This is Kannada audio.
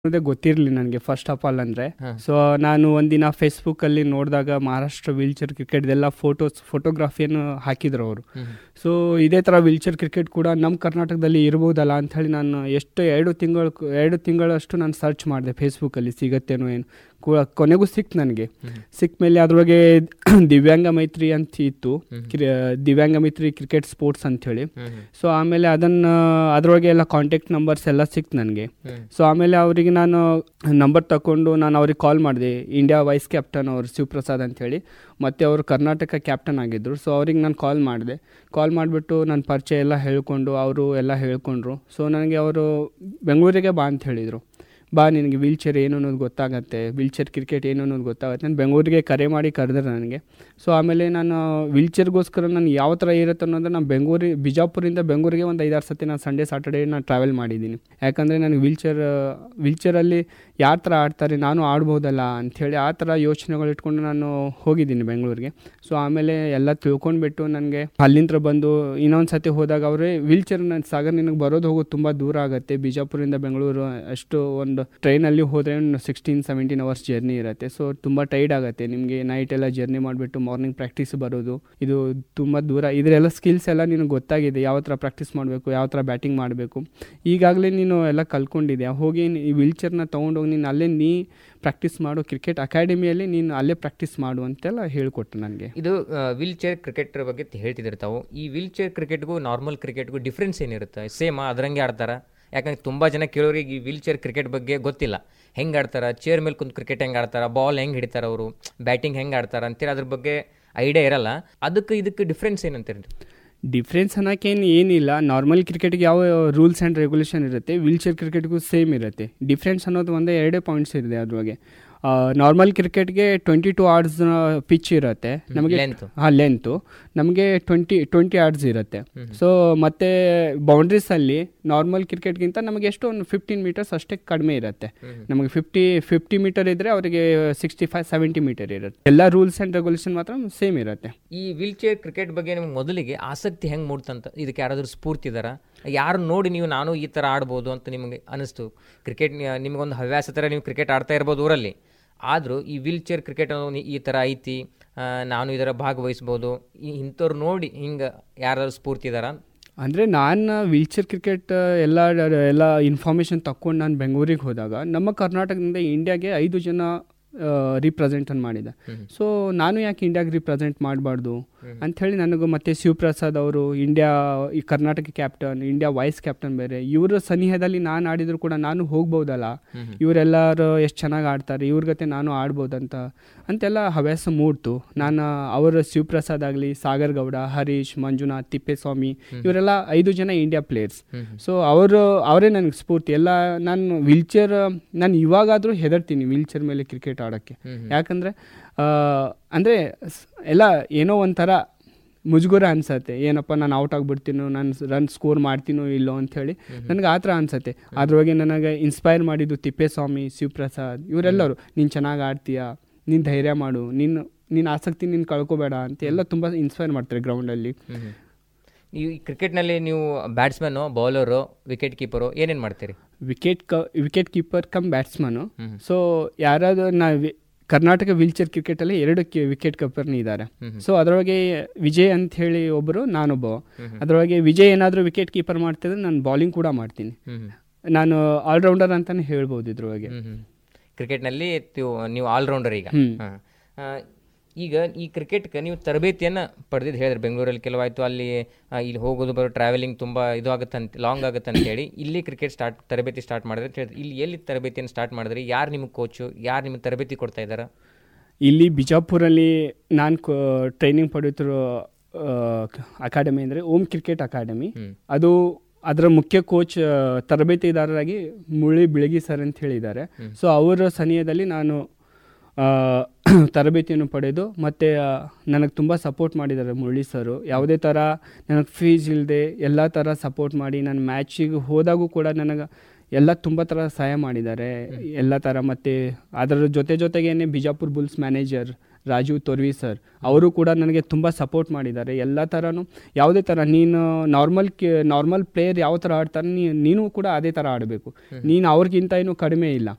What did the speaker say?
ಅನ್ನೋದೇ ಗೊತ್ತಿರಲಿಲ್ಲ ನನಗೆ ಫಸ್ಟ್ ಆಫ್ ಆಲ್ ಅಂದರೆ ಹಾ. ಸೊ ನಾನು ಒಂದಿನ ಫೇಸ್ಬುಕ್ಕಲ್ಲಿ ನೋಡಿದಾಗ ಮಹಾರಾಷ್ಟ್ರ ವೀಲ್ಚೇರ್ ಕ್ರಿಕೆಟ್ದೆಲ್ಲ ಫೋಟೋಸ್ ಫೋಟೋಗ್ರಫಿಯನ್ನು ಹಾಕಿದ್ರು ಅವರು ಹ್ಮ್. ಸೊ ಇದೇ ಥರ ವೀಲ್ಚೇರ್ ಕ್ರಿಕೆಟ್ ಕೂಡ ನಮ್ಮ ಕರ್ನಾಟಕದಲ್ಲಿ ಇರ್ಬೋದಲ್ಲ ಅಂಥೇಳಿ ನಾನು ಎಷ್ಟು ಎರಡು ತಿಂಗಳು ಎರಡು ತಿಂಗಳಷ್ಟು ನಾನು ಸರ್ಚ್ ಮಾಡಿದೆ ಫೇಸ್ಬುಕ್ಕಲ್ಲಿ ಸಿಗತ್ತೇನೋ ಏನು ಕೂ- ಕೊನೆಗೂ ಸಿಕ್ತು ನನಗೆ ಹ್ಮ್. ಸಿಕ್ಕ ಮೇಲೆ ಅದ್ರೊಳಗೆ ದಿವ್ಯಾಂಗ ಮೈತ್ರಿ ಅಂತ ಇತ್ತು ಹ್ಮ್. ಕ್ರಿ- ದಿವ್ಯಾಂಗ ಮೈತ್ರಿ ಕ್ರಿಕೆಟ್ ಸ್ಪೋರ್ಟ್ಸ್ ಅಂಥೇಳಿ ಹ್ಮ್ ಹ್ಮ್. ಸೊ ಆಮೇಲೆ ಅದನ್ನು ಅದರೊಳಗೆ ಎಲ್ಲ ಕಾಂಟ್ಯಾಕ್ಟ್ ನಂಬರ್ಸ್ ಎಲ್ಲ ಸಿಕ್ತು ನನಗೆ ಹ್ಮ್. ಸೊ ಆಮೇಲೆ ಅವರಿಗೆ ನಾನು ನಂಬರ್ ತಗೊಂಡು ನಾನು ಅವ್ರಿಗೆ ಕಾಲ್ ಮಾಡಿದೆ ಇಂಡಿಯಾ ವೈಸ್ ಕ್ಯಾಪ್ಟನ್ ಅವರು ಶಿವಪ್ರಸಾದ್ ಅಂತೇಳಿ ಮತ್ತು ಅವರು ಕರ್ನಾಟಕ ಕ್ಯಾಪ್ಟನ್ ಆಗಿದ್ದರು ಸೊ ಅವ್ರಿಗೆ ನಾನು ಕಾಲ್ ಮಾಡಿದೆ ಕಾಲ್ ಮಾಡಿಬಿಟ್ಟು ನನ್ನ ಪರಿಚಯ ಎಲ್ಲ ಹೇಳ್ಕೊಂಡು ಅವರು ಎಲ್ಲ ಹೇಳ್ಕೊಂಡ್ರು ಸೊ ನನಗೆ ಅವರು ಬೆಂಗಳೂರಿಗೆ ಬಾ ಅಂತ ಹೇಳಿದರು ಬಾ ನಿನಗೆ ವೀಲ್ಚೇರ್ ಏನು ಅನ್ನೋದು ಗೊತ್ತಾಗತ್ತೆ ವೀಲ್ಚೇರ್ ಕ್ರಿಕೆಟ್ ಏನು ಅನ್ನೋದು ಗೊತ್ತಾಗುತ್ತೆ ನಾನು ಬೆಂಗಳೂರಿಗೆ ಕರೆ ಮಾಡಿ ಕರೆದ್ರೆ ನನಗೆ ಸೊ ಆಮೇಲೆ ನಾನು ವೀಲ್ಚೇರ್ಗೋಸ್ಕರ ನಾನು ಯಾವ ಥರ ಇರುತ್ತೆ ಅನ್ನೋದು ನಾನು ಬೆಂಗಳೂರಿ ಬಿಜಾಪುರಿಂದ ಬೆಂಗಳೂರಿಗೆ ಒಂದು ಐದಾರು ಸತಿ ನಾನು ಸಂಡೇ ಸಾಟರ್ಡೇ ನಾನು ಟ್ರಾವೆಲ್ ಮಾಡಿದ್ದೀನಿ ಯಾಕಂದರೆ ನನಗೆ ವೀಲ್ಚೇರ್ ವೀಲ್ಚೇರಲ್ಲಿ ಯಾರ ಥರ ಆಡ್ತಾರೆ ನಾನು ಆಡ್ಬೋದಲ್ಲ ಅಂಥೇಳಿ ಆ ಥರ ಯೋಚನೆಗಳು ಇಟ್ಕೊಂಡು ನಾನು ಹೋಗಿದ್ದೀನಿ ಬೆಂಗಳೂರಿಗೆ ಸೊ ಆಮೇಲೆ ಎಲ್ಲ ತಿಳ್ಕೊಂಡ್ಬಿಟ್ಟು ನನಗೆ ಅಲ್ಲಿಂದ ಬಂದು ಇನ್ನೊಂದು ಸತಿ ಹೋದಾಗ ಅವರೇ ವೀಲ್ಚೇರ್ ನನ್ನ ಸಾಗರ್ ನಿನಗೆ ಬರೋದು ಹೋಗೋದು ತುಂಬ ದೂರ ಆಗುತ್ತೆ ಬಿಜಾಪುರಿಂದ ಬೆಂಗಳೂರು ಅಷ್ಟು ಒಂದು ಟ್ರೈನಲ್ಲಿ ಹೋದರೆ ಸಿಕ್ಸ್ಟೀನ್ ಸೆವೆಂಟೀನ್ ಅವರ್ಸ್ ಜರ್ನಿ ಇರುತ್ತೆ ಸೊ ತುಂಬ ಟೈರ್ಡ್ ಆಗುತ್ತೆ ನಿಮಗೆ ನೈಟ್ ಎಲ್ಲ ಜರ್ನಿ ಮಾಡಿಬಿಟ್ಟು ಮಾರ್ನಿಂಗ್ ಪ್ರಾಕ್ಟೀಸ್ ಬರೋದು ಇದು ತುಂಬ ದೂರ ಇದರೆಲ್ಲ ಸ್ಕಿಲ್ಸ್ ಎಲ್ಲ ನಿನಗೆ ಗೊತ್ತಾಗಿದೆ ಯಾವ ಥರ ಪ್ರಾಕ್ಟೀಸ್ ಮಾಡಬೇಕು ಯಾವ ಥರ ಬ್ಯಾಟಿಂಗ್ ಮಾಡಬೇಕು ಈಗಾಗಲೇ ನೀನು ಎಲ್ಲ ಕಲ್ತ್ಕೊಂಡಿದ್ಯಾ ಹೋಗಿ ನೀ- ಈ ವೀಲ್ಚೇರ್ನ ತೊಗೊಂಡೋಗಿ ನೀನು ಅಲ್ಲೇ ನೀ ಪ್ರಾಕ್ಟೀಸ್ ಮಾಡು ಕ್ರಿಕೆಟ್ ಅಕಾಡೆಮಿಯಲ್ಲಿ ನೀನು ಅಲ್ಲೇ ಪ್ರಾಕ್ಟೀಸ್ ಮಾಡು ಅಂತೆಲ್ಲ ಹೇಳಿಕೊಟ್ರು ನನಗೆ ಇದು ವೀಲ್ ಚೇರ್ ಕ್ರಿಕೆಟ್ ಬಗ್ಗೆ ತ- ಹೇಳ್ತಿದ್ದೀರಿ ತಾವು ಈ ವೀಲ್ ಚೇರ್ ಕ್ರಿಕೆಟ್ಗೂ ನಾರ್ಮಲ್ ಕ್ರಿಕೆಟ್ಗೂ ಡಿಫ್ರೆನ್ಸ್ ಏನಿರುತ್ತೆ ಸೇಮಾ ಅದರಂಗೆ ಆಡ್ತಾರ ಯಾಕಂದ್ರೆ ತುಂಬ ಜನ ಕೇಳೋರಿಗೆ ಈ ವೀಲ್ ಚೇರ್ ಕ್ರಿಕೆಟ್ ಬಗ್ಗೆ ಗೊತ್ತಿಲ್ಲ ಹೆಂಗೆ ಆಡ್ತಾರ ಚೇರ್ ಮೇಲೆ ಕುಂತು ಕ್ರಿಕೆಟ್ ಹೆಂಗೆ ಆಡ್ತಾರ ಬಾಲ್ ಹೆಂಗೆ ಹಿಡಿತಾರ ಅವರು ಬ್ಯಾಟಿಂಗ್ ಹೆಂಗೆ ಆಡ್ತಾರ ಅಂತೇಳಿ ಅದ್ರ ಬಗ್ಗೆ ಐಡಿಯಾ ಇರಲ್ಲ ಅದಕ್ಕೆ ಇದಕ್ಕೆ ಡಿಫ್ರೆನ್ಸ್ ಏನಂತೀರಿ ಡಿಫ್ರೆನ್ಸ್ ಅನ್ನೋಕ್ಕೇನು ಏನಿಲ್ಲ ನಾರ್ಮಲ್ ಕ್ರಿಕೆಟ್ಗೆ ಯಾವ ರೂಲ್ಸ್ ಆ್ಯಂಡ್ ರೆಗ್ಯುಲೇಷನ್ ಇರುತ್ತೆ ವೀಲ್ಚೇರ್ ಕ್ರಿಕೆಟ್ಗೂ ಸೇಮ್ ಇರುತ್ತೆ ಡಿಫ್ರೆನ್ಸ್ ಅನ್ನೋದು ಒಂದೇ ಎರಡೇ ಪಾಯಿಂಟ್ಸ್ ಇದೆ ಅದ್ರೊಳಗೆ ನಾರ್ಮಲ್ ಕ್ರಿಕೆಟ್ಗೆ ಟ್ವೆಂಟಿ ಟು ಆರ್ಡ್ಸ್ ಪಿಚ್ ಇರುತ್ತೆ ನಮಗೆ ಲೆಂತ್ ಹಾಂ ಲೆಂತು ನಮಗೆ ಟ್ವೆಂಟಿ ಟ್ವೆಂಟಿ ಆರ್ಡ್ಸ್ ಇರುತ್ತೆ ಸೊ ಮತ್ತು ಬೌಂಡ್ರೀಸಲ್ಲಿ ನಾರ್ಮಲ್ ಕ್ರಿಕೆಟ್ಗಿಂತ ನಮಗೆ ಎಷ್ಟು ಒಂದು ಫಿಫ್ಟೀನ್ ಮೀಟರ್ಸ್ ಅಷ್ಟೇ ಕಡಿಮೆ ಇರುತ್ತೆ ನಮಗೆ ಫಿಫ್ಟಿ ಫಿಫ್ಟಿ ಮೀಟರ್ ಇದ್ದರೆ ಅವರಿಗೆ ಸಿಕ್ಸ್ಟಿ ಫೈವ್ ಸೆವೆಂಟಿ ಮೀಟರ್ ಇರುತ್ತೆ ಎಲ್ಲ ರೂಲ್ಸ್ ಆ್ಯಂಡ್ ರೆಗ್ಯುಲೇಷನ್ ಮಾತ್ರ ಸೇಮ್ ಇರುತ್ತೆ ಈ ವೀಲ್ ಚೇರ್ ಕ್ರಿಕೆಟ್ ಬಗ್ಗೆ ನಿಮ್ಗೆ ಮೊದಲಿಗೆ ಆಸಕ್ತಿ ಹೆಂಗೆ ಮೂಡ್ತಂತ ಇದಕ್ಕೆ ಯಾರಾದರೂ ಸ್ಫೂರ್ತಿ ಇದಾರ ಯಾರು ನೋಡಿ ನೀವು ನಾನು ಈ ಥರ ಆಡ್ಬೋದು ಅಂತ ನಿಮಗೆ ಅನಿಸ್ತು ಕ್ರಿಕೆಟ್ ನಿಮಗೊಂದು ಹವ್ಯಾಸ ಥರ ನೀವು ಕ್ರಿಕೆಟ್ ಆಡ್ತಾ ಇರ್ಬೋದು ಊರಲ್ಲಿ ಆದರೂ ಈ ವೀಲ್ ಚೇರ್ ಕ್ರಿಕೆಟ್ ಅನ್ನೋದು ಈ ಥರ ಐತಿ ಆ, ನಾನು ಇದರ ಭಾಗವಹಿಸ್ಬೋದು ಈ ಇಂಥವ್ರು ನೋಡಿ ಹಿಂಗೆ ಯಾರಾದ್ರು ಸ್ಫೂರ್ತಿ ಇದಾರ ಅಂದರೆ ನಾನು ವೀಲ್ಚೇರ್ ಕ್ರಿಕೆಟ್ ಎಲ್ಲ ಎಲ್ಲ ಇನ್ಫಾರ್ಮೇಷನ್ ತಕ್ಕೊಂಡು ನಾನು ಬೆಂಗಳೂರಿಗೆ ಹೋದಾಗ ನಮ್ಮ ಕರ್ನಾಟಕದಿಂದ ಇಂಡಿಯಾಗೆ ಐದು ಜನ ರಿಪ್ರೆಸೆಂಟನ್ನು ಮಾಡಿದೆ ಸೊ ನಾನು ಯಾಕೆ ಇಂಡಿಯಾಗೆ ರಿಪ್ರೆಸೆಂಟ್ ಮಾಡಬಾರ್ದು ಅಂಥೇಳಿ ನನಗೂ ಮತ್ತೆ ಶಿವಪ್ರಸಾದ್ ಅವರು ಇಂಡಿಯಾ ಈ Karnataka captain India vice captain ಬೇರೆ ಇವರ ಸನಿಹದಲ್ಲಿ ನಾನು ಆಡಿದ್ರು ಕೂಡ ನಾನು ಹೋಗ್ಬೋದಲ್ಲ ಇವರೆಲ್ಲರೂ ಎಷ್ಟು ಚೆನ್ನಾಗಿ ಆಡ್ತಾರೆ ಇವ್ರ ಗತೆ ನಾನು ಆಡ್ಬೋದಂತ ಅಂತೆಲ್ಲ ಹವ್ಯಾಸ ಮೂಡ್ತು ನಾನು ಅವರ ಶಿವಪ್ರಸಾದ್ ಆಗಲಿ ಸಾಗರ್ ಗೌಡ ಹರೀಶ್ ಮಂಜುನಾಥ್ ತಿಪ್ಪೇಸ್ವಾಮಿ ಇವರೆಲ್ಲ ಐದು ಜನ ಇಂಡಿಯಾ ಪ್ಲೇಯರ್ಸ್ ಸೊ ಅವರು ಅವರೇ ನನಗೆ ಸ್ಫೂರ್ತಿ ಎಲ್ಲ ನಾನು ವೀಲ್ಚೇರ್ ನಾನು ಇವಾಗಾದರೂ ಹೆದರ್ತೀನಿ ವೀಲ್ಚೇರ್ ಮೇಲೆ ಕ್ರಿಕೆಟ್ ಆಡೋಕ್ಕೆ ಯಾಕಂದರೆ ಅಂದರೆ ಎಲ್ಲ ಏನೋ ಒಂಥರ ಮುಜುಗುರ ಅನ್ಸತ್ತೆ ಏನಪ್ಪ ನಾನು ಔಟ್ ಆಗಿಬಿಡ್ತೀನೋ ನಾನು ರನ್ ಸ್ಕೋರ್ ಮಾಡ್ತೀನೋ ಇಲ್ಲೋ ಅಂಥೇಳಿ ನನಗೆ ಆ ಥರ ಅನ್ಸತ್ತೆ ಅದ್ರೊಳಗೆ ನನಗೆ ಇನ್ಸ್ಪೈರ್ ಮಾಡಿದ್ದು ತಿಪ್ಪೇಸ್ವಾಮಿ ಶಿವಪ್ರಸಾದ್ ಇವರೆಲ್ಲರೂ ನೀನು ಚೆನ್ನಾಗಿ ಆಡ್ತೀಯಾ ನೀನು ಧೈರ್ಯ ಮಾಡು ನೀನು ನಿನ್ನ ಆಸಕ್ತಿ ನೀನು ಕಳ್ಕೊಬೇಡ ಅಂತ ಎಲ್ಲ ತುಂಬ ಇನ್ಸ್ಪೈರ್ ಮಾಡ್ತಾರೆ ಗ್ರೌಂಡಲ್ಲಿ ನೀವು ಈ ಕ್ರಿಕೆಟ್ನಲ್ಲಿ ನೀವು ಬ್ಯಾಟ್ಸ್ಮನ್ನು ಬೌಲರು ವಿಕೆಟ್ ಕೀಪರು ಏನೇನು ಮಾಡ್ತೀರಿ ವಿಕೆಟ್ ಕ ವಿಕೆಟ್ ಕೀಪರ್ ಕಮ್ ಬ್ಯಾಟ್ಸ್ಮನು ಹ್ಮ್. ಸೊ ಯಾರಾದರೂ ನಾ ವಿ- ಕರ್ನಾಟಕ ವೀಲ್ಚೇರ್ ಕ್ರಿಕೆಟಲ್ಲಿ ಎರಡು ವಿಕೆಟ್ ಕೀಪರ್ನ ಇದ್ದಾರೆ ಸೊ ಅದರೊಳಗೆ ವಿಜಯ್ ಅಂತ ಹೇಳಿ ಒಬ್ಬರು ನಾನೊಬ್ಬ ಅದರೊಳಗೆ ವಿಜಯ್ ಏನಾದರೂ ವಿಕೆಟ್ ಕೀಪರ್ ಮಾಡ್ತಿದ್ರೆ ನಾನು ಬಾಲಿಂಗ್ ಕೂಡ ಮಾಡ್ತೀನಿ ಹ್ಮ್ ನಾನು ಆಲ್ರೌಂಡರ್ ಅಂತಲೇ ಹೇಳ್ಬೋದು ಇದ್ರೊಳಗೆ ಹ್ಮ್ ಹ್ಮ್. ಕ್ರಿಕೆಟ್ನಲ್ಲಿ ನೀವು ನೀವು ಆಲ್ರೌಂಡರ್ ಈಗ ಹ್ಮ್. ಹಾ. ಆ, ಈಗ ಈ ಕ್ರಿಕೆಟ್ಗೆ ನೀವು ತರಬೇತಿಯನ್ನು ಪಡೆದಿದ್ದು ಹೇಳಿದ್ರೆ ಬೆಂಗಳೂರಲ್ಲಿ ಕೆಲವಾಯ್ತು ಅಲ್ಲಿ ಆ, ಇಲ್ಲಿ ಹೋಗೋದು ಬರೋ ಟ್ರಾವೆಲಿಂಗ್ ತುಂಬ ಇದು ಆಗುತ್ತೆ ಅಂತ ಲಾಂಗ್ ಆಗುತ್ತೆ ಅಂತೇಳಿ ಇಲ್ಲಿ ಕ್ರಿಕೆಟ್ ಸ್ಟಾರ್ಟ್ ತರಬೇತಿ ಸ್ಟಾರ್ಟ್ ಮಾಡಿದ್ರೆ ಅಂತ ಹೇಳಿದ್ರೆ ಇಲ್ಲಿ ಎಲ್ಲಿ ತರಬೇತಿಯನ್ನು ಸ್ಟಾರ್ಟ್ ಮಾಡಿದ್ರಿ ಯಾರು ನಿಮಗೆ ಕೋಚು ಯಾರು ನಿಮಗೆ ತರಬೇತಿ ಕೊಡ್ತಾ ಇದ್ದಾರೆ ಇಲ್ಲಿ ಬಿಜಾಪುರಲ್ಲಿ ನಾನು ಟ್ರೈನಿಂಗ್ ಪಡೆಯುತ್ತಿರೋ ಅಕಾಡೆಮಿ ಅಂದರೆ ಓಮ್ ಕ್ರಿಕೆಟ್ ಅಕಾಡೆಮಿ ಹ್ಮ್. ಅದು ಅದರ ಮುಖ್ಯ ಕೋಚ್ ತರಬೇತಿದಾರರಾಗಿ ಮುಳಿ ಬಿಳಗಿ ಸರ್ ಅಂತ ಹೇಳಿದ್ದಾರೆ ಸೊ ಅವರ ಸನಿಹದಲ್ಲಿ ನಾನು ಆ, ತರಬೇತಿಯನ್ನು ಪಡೆದು ಮತ್ತು ನನಗೆ ತುಂಬ ಸಪೋರ್ಟ್ ಮಾಡಿದ್ದಾರೆ ಮುರಳಿ ಸರು ಯಾವುದೇ ಥರ ನನಗೆ ಫೀಸ್ ಇಲ್ಲದೆ ಎಲ್ಲ ಥರ ಸಪೋರ್ಟ್ ಮಾಡಿ ನಾನು ಮ್ಯಾಚಿಗೆ ಹೋದಾಗೂ ಕೂಡ ನನಗೆ ಎಲ್ಲ ತುಂಬ ಥರ ಸಹಾಯ ಮಾಡಿದ್ದಾರೆ ಎಲ್ಲ ಥರ ಮತ್ತು ಅದರ ಜೊತೆ ಜೊತೆಗೇನೆ Bijapur bulls manager Rajeev Torvi sir ಅವರು ಕೂಡ ನನಗೆ ತುಂಬ ಸಪೋರ್ಟ್ ಮಾಡಿದ್ದಾರೆ ಎಲ್ಲ ಥರನೂ ಯಾವುದೇ ಥರ ನೀನು ನಾರ್ಮಲ್ ನಾರ್ಮಲ್ ಪ್ಲೇಯರ್ ಯಾವ ಥರ ಆಡ್ತಾರೆ ನೀ ನೀನು ಕೂಡ ಅದೇ ಥರ ಆಡಬೇಕು ನೀನು ಅವ್ರಿಗಿಂತ ಏನು ಕಡಿಮೆ ಇಲ್ಲ